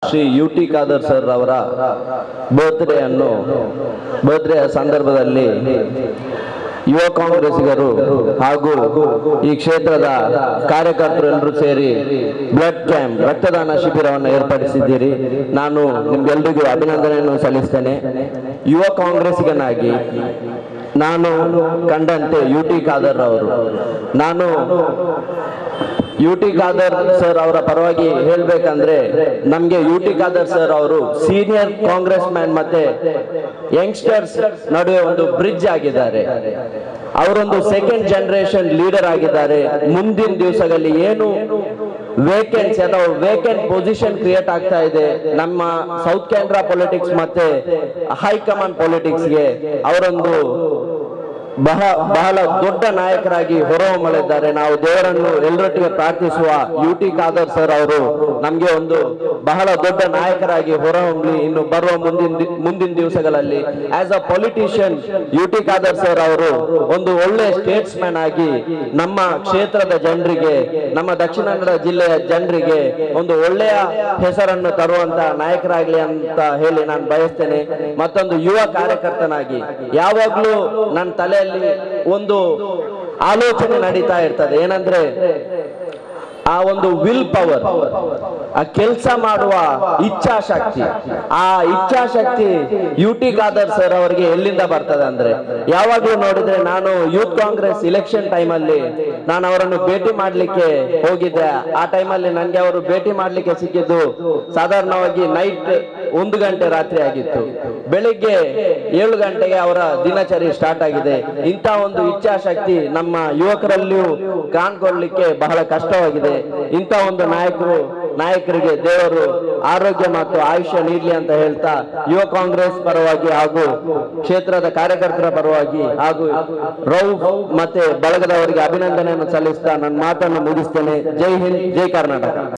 Shri U T Khader sir ಅವರ birthday ಅನ್ನು birthday ಸಂದರ್ಭದಲ್ಲಿ ಯುವ ಕಾಂಗ್ರೆಸ್ಸಿಗರು ಹಾಗೂ ಈ ಕ್ಷೇತ್ರದ ಕಾರ್ಯಕರ್ತರು ಎಲ್ಲರೂ ಸೇರಿ ಬ್ಲಡ್ ಕ್ಯಾಂಪ್ ರಕ್ತದಾನ ಶಿಬಿರವನ್ನು ಏರ್ಪಡಿಸಿದ್ದೀರಿ ನಾನು ನಿಮ್ಗೆಲ್ರಿಗೂ ಅಭಿನಂದನೆಯನ್ನು ಸಲ್ಲಿಸ್ತೇನೆ ಯುವ ಕಾಂಗ್ರೆಸ್ಸಿಗನಾಗಿ ನಾನು ಕಂಡಂತೆ ಯು ಟಿ ಖಾದರ್ ಅವರು ನಾನು ಯು ಟಿ ಖಾದರ್ ಸರ್ ಅವರ ಪರವಾಗಿ ಹೇಳ್ಬೇಕಂದ್ರೆ ನಮ್ಗೆ ಯು ಟಿ ಖಾದರ್ ಸರ್ ಅವರು ಸೀನಿಯರ್ ಕಾಂಗ್ರೆಸ್ ಮ್ಯಾನ್ ಮತ್ತೆ ಯಂಗ್ಸ್ಟರ್ಸ್ ನಡುವೆ ಒಂದು ಬ್ರಿಡ್ಜ್ ಆಗಿದ್ದಾರೆ ಅವರೊಂದು ಸೆಕೆಂಡ್ ಜನರೇಷನ್ ಲೀಡರ್ ಆಗಿದ್ದಾರೆ ಮುಂದಿನ ದಿವಸದಲ್ಲಿ ಏನು ವೇಕೆನ್ಸಿ ಅಥವಾ ವೇಕೆಂಟ್ ಪೊಸಿಷನ್ ಕ್ರಿಯೇಟ್ ಆಗ್ತಾ ಇದೆ ನಮ್ಮ ಸೌತ್ ಕೇಂದ್ರ ಪೊಲಿಟಿಕ್ಸ್ ಮತ್ತೆ ಹೈಕಮಾಂಡ್ ಪೊಲಿಟಿಕ್ಸ್ಗೆ ಅವರೊಂದು ಬಹಳ ಬಹಳ ದೊಡ್ಡ ನಾಯಕರಾಗಿ ಹೊರಹೊಮ್ಮಲಿದ್ದಾರೆ ನಾವು ದೇವರನ್ನು ಎಲ್ಲರೊಟ್ಟಿಗೆ ಪ್ರಾರ್ಥಿಸುವ ಯು ಟಿ ಖಾದರ್ ಸರ್ ಅವರು ನಮ್ಗೆ ಒಂದು ಬಹಳ ದೊಡ್ಡ ನಾಯಕರಾಗಿ ಹೊರಹೊಮ್ಮಲಿ ಇನ್ನು ಬರುವ ಮುಂದಿನ ದಿ- ಮುಂದಿನ ದಿವಸಗಳಲ್ಲಿ as a politician U T Khader sir ಅವರು ಒಂದು ಒಳ್ಳೆ ಸ್ಟೇಟ್ಸ್ ಮ್ಯಾನ್ ಆಗಿ ನಮ್ಮ ಕ್ಷೇತ್ರದ ಜನರಿಗೆ ನಮ್ಮ ದಕ್ಷಿಣ ಕನ್ನಡ ಜಿಲ್ಲೆಯ ಜನರಿಗೆ ಒಂದು ಒಳ್ಳೆಯ ಹೆಸರನ್ನು ತರುವಂತ ನಾಯಕರಾಗ್ಲಿ ಅಂತ ಹೇಳಿ ನಾನು ಬಯಸ್ತೇನೆ ಮತ್ತೊಂದು ಯುವ ಕಾರ್ಯಕರ್ತನಾಗಿ ಯಾವಾಗ್ಲೂ ನನ್ನ ತಲೆಯಲ್ಲಿ ಒಂದು ಆಲೋಚನೆ ನಡೀತಾ ಇರ್ತದೆ ಏನಂದ್ರೆ ಆ ಒಂದು ವಿಲ್ ಪವರ್ ಆ ಕೆಲಸ ಮಾಡುವ ಇಚ್ಛಾಶಕ್ತಿ ಆ ಇಚ್ಛಾಶಕ್ತಿ ಯು ಟಿ ಖಾದರ್ ಸರ್ ಅವರಿಗೆ ಎಲ್ಲಿಂದ ಬರ್ತದೆ ಅಂದ್ರೆ ಯಾವಾಗ್ಲೂ ನೋಡಿದ್ರೆ ನಾನು ಯೂತ್ ಕಾಂಗ್ರೆಸ್ ಇಲೆಕ್ಷನ್ ಟೈಮಲ್ಲಿ ನಾನು ಅವರನ್ನು ಭೇಟಿ ಮಾಡ್ಲಿಕ್ಕೆ ಹೋಗಿದ್ದೆ ಆ ಟೈಮಲ್ಲಿ ನನಗೆ ಅವರು ಭೇಟಿ ಮಾಡ್ಲಿಕ್ಕೆ ಸಿಕ್ಕಿದ್ದು ಸಾಧಾರಣವಾಗಿ ನೈಟ್ ಒಂದು ಗಂಟೆ ರಾತ್ರಿ ಆಗಿತ್ತು ಬೆಳಿಗ್ಗೆ ಏಳು ಗಂಟೆಗೆ ಅವರ ದಿನಚರಿ ಸ್ಟಾರ್ಟ್ ಆಗಿದೆ ಇಂಥ ಒಂದು ಇಚ್ಛಾಶಕ್ತಿ ನಮ್ಮ ಯುವಕರಲ್ಲಿಯೂ ಕಾಣ್ಕೊಳ್ಳಿಕ್ಕೆ ಬಹಳ ಕಷ್ಟವಾಗಿದೆ ಇಂಥ ಒಂದು ನಾಯಕರು ನಾಯಕರಿಗೆ ದೇವರು ಆರೋಗ್ಯ ಮತ್ತು ಆಯುಷ್ಯ ನೀಡಲಿ ಅಂತ ಹೇಳ್ತಾ ಯುವ ಕಾಂಗ್ರೆಸ್ ಪರವಾಗಿ ಹಾಗೂ ಕ್ಷೇತ್ರದ ಕಾರ್ಯಕರ್ತರ ಪರವಾಗಿ ಹಾಗೂ ರೌಫ್ ಮತ್ತೆ ಬಳಗದವರಿಗೆ ಅಭಿನಂದನೆಯನ್ನು ಸಲ್ಲಿಸ್ತಾ ನನ್ನ ಮಾತನ್ನು ಮುಗಿಸ್ತೇನೆ ಜೈ ಹಿಂದ್ ಜೈ ಕರ್ನಾಟಕ